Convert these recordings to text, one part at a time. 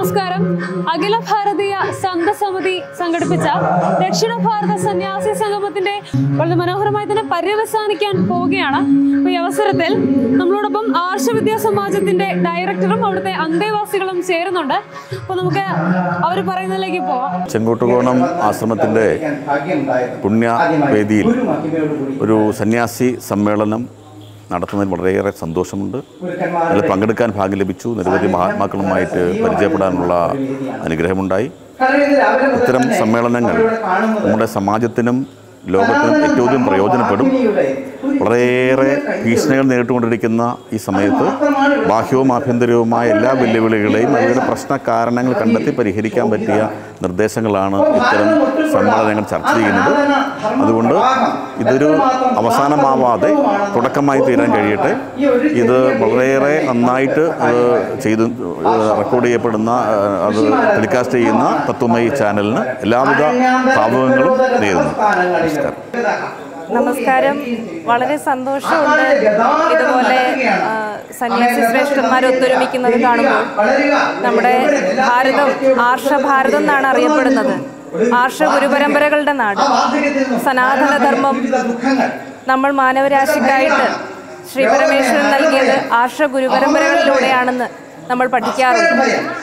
നമസ്കാരം അഖില ഭാരതീയ സംഘസമിതി സംഘടിപ്പിച്ച ദക്ഷിണ ഭാരത സന്യാസി സംഗമത്തിന്റെ വളരെ മനോഹരമായി തന്നെ പര്യവസാനിക്കാൻ പോവുകയാണ് അപ്പൊ ഈ അവസരത്തിൽ നമ്മളോടൊപ്പം ആർഷവിദ്യാ സമാജത്തിന്റെ ഡയറക്ടറും അവിടുത്തെ അന്തേവാസികളും ചേരുന്നുണ്ട് അപ്പൊ നമുക്ക് അവർ പറയുന്നതിലേക്ക് പോവാം ചെങ്കോട്ടുകോണം ആശ്രമത്തിൻ്റെ പുണ്യവേദിയിൽ ഒരു സന്യാസി സമ്മേളനം നടത്തുന്നതിൽ വളരെയേറെ സന്തോഷമുണ്ട് അതിൽ പങ്കെടുക്കാൻ ഭാഗ്യം ലഭിച്ചു നിരവധി മഹാത്മാക്കളുമായിട്ട് പരിചയപ്പെടാനുള്ള അനുഗ്രഹമുണ്ടായി ഇത്തരം സമ്മേളനങ്ങൾ നമ്മുടെ സമാജത്തിനും ലോകത്തിനും ഏറ്റവും പ്രയോജനപ്പെടും വളരെയേറെ ഭീഷണികൾ നേരിട്ടുകൊണ്ടിരിക്കുന്ന ഈ സമയത്ത് ബാഹ്യവും ആഭ്യന്തരവുമായ എല്ലാ വെല്ലുവിളികളെയും അവരുടെ പ്രശ്ന കാരണങ്ങൾ കണ്ടെത്തി പരിഹരിക്കാൻ പറ്റിയ നിർദ്ദേശങ്ങളാണ് ഇത്തരം സമ്മേളനങ്ങൾ ചർച്ച ചെയ്യുന്നത് അതുകൊണ്ട് ഇതൊരു അവസാനമാവാതെ തുടക്കമായി തീരാൻ കഴിയട്ടെ ഇത് വളരെയേറെ നന്നായിട്ട് അത് ചെയ്ത് റെക്കോർഡ് ചെയ്യപ്പെടുന്ന അത് ടെലികാസ്റ്റ് ചെയ്യുന്ന തത്വമയി ചാനലിന് എല്ലാവിധ ഭാവുകങ്ങളും നേരുന്നു നമസ്കാരം നമസ്കാരം വളരെ സന്തോഷമുണ്ട് ഇതുപോലെ ആ, സന്യാസി ശ്രേഷ്ഠന്മാർ ഒത്തൊരുമിക്കുന്നത് കാണുമ്പോൾ നമ്മുടെ ഭാരതം ആർഷഭാരതം എന്നാണ് അറിയപ്പെടുന്നത് ആർഷ ഗുരുപരമ്പരകളുടെ നാട് സനാതനധർമ്മം നമ്മൾ മാനവരാശിക്കായിട്ട് ശ്രീ പരമേശ്വരൻ നൽകിയത് ആർഷ ഗുരുപരമ്പരകളിലൂടെയാണെന്ന് നമ്മൾ പഠിക്കാറുണ്ട്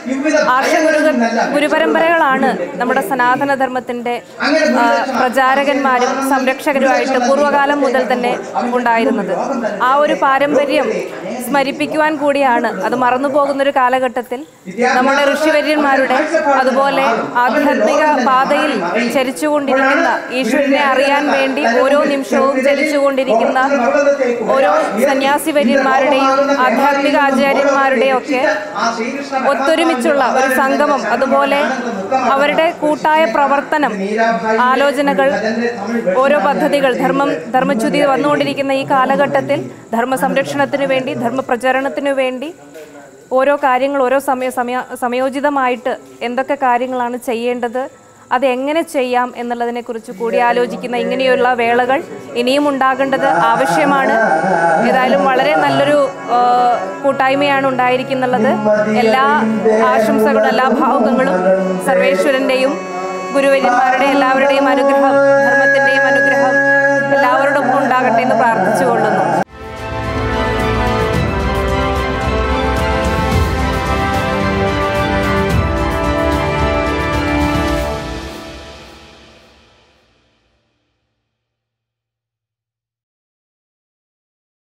ആർഷ ഗുരു ഗുരുപരമ്പരകളാണ് നമ്മുടെ സനാതനധർമ്മത്തിന്റെ ആ, പ്രചാരകന്മാരും സംരക്ഷകരുമായിട്ട് പൂർവ്വകാലം മുതൽ തന്നെ ഉണ്ടായിരുന്നത് ആ ഒരു പാരമ്പര്യം സ്മരിപ്പിക്കുവാൻ കൂടിയാണ് അത് മറന്നു പോകുന്നൊരു കാലഘട്ടത്തിൽ നമ്മുടെ ഋഷിവര്യന്മാരുടെ അതുപോലെ ആധ്യാത്മിക പാതയിൽ ചരിച്ചുകൊണ്ടിരിക്കുന്ന ഈശ്വരനെ അറിയാൻ വേണ്ടി ഓരോ നിമിഷവും ചലിച്ചുകൊണ്ടിരിക്കുന്ന ഓരോ സന്യാസിവര്യന്മാരുടെയും ആധ്യാത്മിക ആചാര്യന്മാരുടെയും ഒക്കെ ഒത്തൊരുമിച്ചുള്ള ഒരു സംഗമം അതുപോലെ അവരുടെ കൂട്ടായ പ്രവർത്തനം ആലോചനകൾ ഓരോ പദ്ധതികൾ ധർമ്മം ധർമ്മച്യുതി വന്നുകൊണ്ടിരിക്കുന്ന ഈ കാലഘട്ടത്തിൽ ധർമ്മ സംരക്ഷണത്തിനു വേണ്ടി ധർമ്മ പ്രചരണത്തിനു വേണ്ടി ഓരോ കാര്യങ്ങൾ ഓരോ സമയ സമയ സമയോചിതമായിട്ട് എന്തൊക്കെ കാര്യങ്ങളാണ് ചെയ്യേണ്ടത് അത് എങ്ങനെ ചെയ്യാം എന്നുള്ളതിനെക്കുറിച്ച് കൂടി ആലോചിക്കുന്ന ഇങ്ങനെയുള്ള വേളകൾ ഇനിയും ഉണ്ടാകേണ്ടത് ആവശ്യമാണ് ഏതായാലും വളരെ നല്ലൊരു ആ, കൂട്ടായ്മയാണ് ഉണ്ടായിരിക്കുന്നുള്ളത് എല്ലാ ആശംസകളും എല്ലാ ഭാവുകങ്ങളും സർവേശ്വരൻ്റെയും ഗുരുവര്യന്മാരുടെ എല്ലാവരുടെയും അനുഗ്രഹം ധർമ്മത്തിൻ്റെയും അനുഗ്രഹം എല്ലാവരോടൊപ്പം ഉണ്ടാകട്ടെ എന്ന് പ്രാർത്ഥിച്ചുകൊള്ളുന്നു